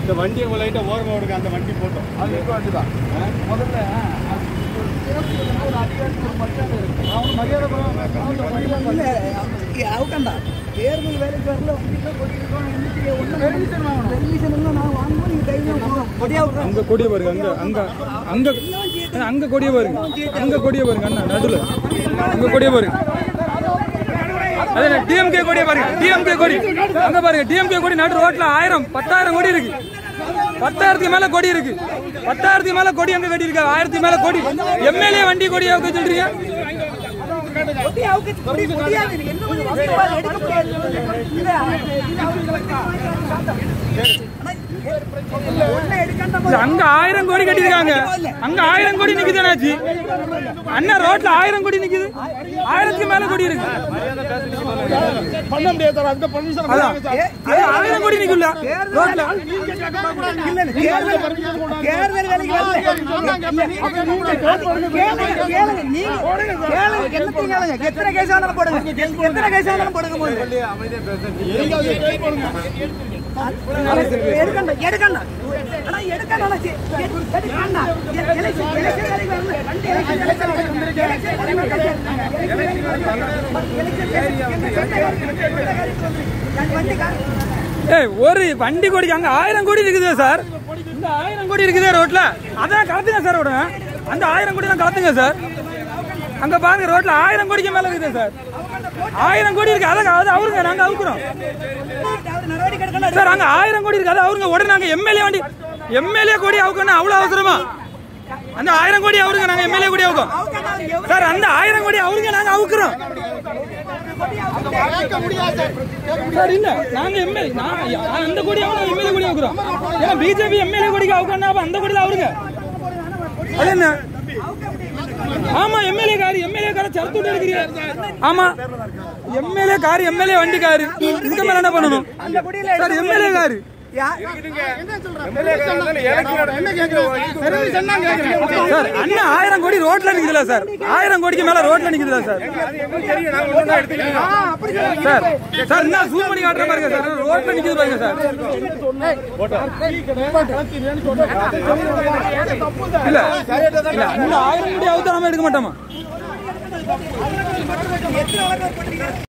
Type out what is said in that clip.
இந்த வண்டியை லைட்டா ஓரமா விடுங்க அந்த வண்டி போட்டோம் அது இருக்க வேண்டியதான் முதல்ல ஒரு அதிகாரி ஒரு மரியாதை இருக்கு அவனு மரியாதை இல்ல, அவக்கண்டா. தேர்தல் வேலைக்கு வரல, உங்ககிட்ட கொடியிருக்கோம், இன்னைக்கு ஒண்ணும் Permission வாங்கணும். permission எல்லாம் நான் வாங்குவோம், நீங்க தைரியமா போங்க. கொடியா விடுறோம். அங்க கொடிய பாருங்க அங்க அங்க அங்க அண்ணா, அங்க கொடிய பாருங்க அங்க கொடிய பாருங்க அண்ணா நடுல அங்க கொடிய பாருங்க அதே டிஎம்கே கொடிய பாருங்க டிஎம்கே கொடி அங்க பாருங்க டிஎம்கே கொடி நடு ரோட்ல ஆயிரம் பத்தாயிரம் கொடி இருக்கு பத்தாயிரத்துக்கு மேல கொடி இருக்கு பத்தாயிரத்துக்கு மேல கொடி அங்க கட்டி இருக்கு ஆயிரத்துக்கு மேல கொடி எம்எல்ஏ வண்டி கொடி அவங்க சொல்றீங்க கொடி அவுக்கு, கொடி முடியாது. இது என்ன பண்ணி வசதி பாரு, எடுக்க முடியாது. இது, இது அவங்களுக்கு ஆனா, ஒண்ணு எடுக்காண்டா இல்ல, அங்க ஆயிரம் கோடி கட்டிருக்காங்க அங்க ஆயிரம் கோடி நிக்குது என்னாச்சு அண்ணா ரோட்ல ஆயிரம் கோடி நிக்குது ஆயிரத்துக்கு மேல கோடி இருக்கு பண்ண முடியாது சார் அந்த பர்மிஷன் அதான் அது ஆயிரம் கோடி நிக்குல்ல ரோட்ல இல்ல, இல்ல, தேர்தல் தேர்தல் வேலைக்கு வரல. கேளுங்க, கேளுங்க, நீங்க கேளுங்க, என்னத்தையும் கேளுங்க. எத்தனை கேஸ் வேணாலும் போடுங்க எத்தனை கேஸ் வேணாலும் போடுங்க முதல்ல. எடுக்கண்டா, எடுக்கண்டா. ஆனா எடுக்கண்டா, ஆனா சரி, எடு- எடுக்கண்டா. எ- election, election வேலைக்கு வரல. வண்டி election, election வேலைக்கு வரல. election வேலைக்கு வரல. election வேலைக்கு வரல. election வேலைக்கு வரல. எந்த காரியத்துக்கு வந்து? எந்த காரியத்துக்கு வந்து? நான் வண்டி கார் ஏய் ஒரு வண்டி கோடிக்கு அங்க ஆயிரம் கோடி இருக்குது சார் இந்த ஆயிரம் கோடி இருக்குதே ரோட்ல அதான் கலத்துங்க சார் விடுங்க அந்த ஆயிரம் கோடி தான் கலத்துங்க சார் அங்க பாருங்க ரோட்ல ஆயிரம் கோடிக்கு மேல இருக்குது சார் ஆயிரம் கோடி இருக்கு அதான் அது அவருங்க நாங்க அவுக்குறோம் அவர் நடவடிக்கை எடுக்கணும் சார் அங்க ஆயிரம் கோடி இருக்கு அது அவருங்க உடனே நாங்க எம்எல்ஏ வண்டி எம்எல்ஏ கோடி அவுக்கணும் அவ்வளவு அவசரமா அந்த ஆயிரம் கோடி அவருங்க நாங்க எம்எல்ஏ கோடி அவுக்கும் சார் அந்த ஆயிரம் கோடி அவருங்க நாங்க அவுக்குறோம் சார் இல்ல நாங்க எம்எல்ஏ அந்த கோடி அவங்க எம்எல்ஏ கோடி அவுக்குறோம் ஏன்னா பிஜேபி எம்எல்ஏ கோடிக்கு அவுக்கணும் அப்ப அந்த கோடி அவருங்க அது என்ன ஆமா எம்எல்ஏ காரு எம்எல்ஏ கார சரத்து எடுக்கிறீங்க ஆமா எம்எல்ஏ காரு எம்எல்ஏ வண்டி காரு இதுக்கு மேல என்ன பண்ணணும் சார் எம்எல்ஏ காரு சார் அண்ணா ஆயிரம் கோடி ரோட்ல நிக்குதுல சார் ஆயிரம் கோடிக்கு மேல ரோட்ல நிக்குதுல சார் சார் சார் என்ன ஜூம் பண்ணி காட்டுற பாருங்க சார் ரோட்ல நிக்குது பாருங்க சார் இல்ல இல்ல அண்ணா ஆயிரம் கோடி அவுத்தராம எடுக்க மாட்டோமா எத்தனை வழக்கு போட்டிருக்கீங்க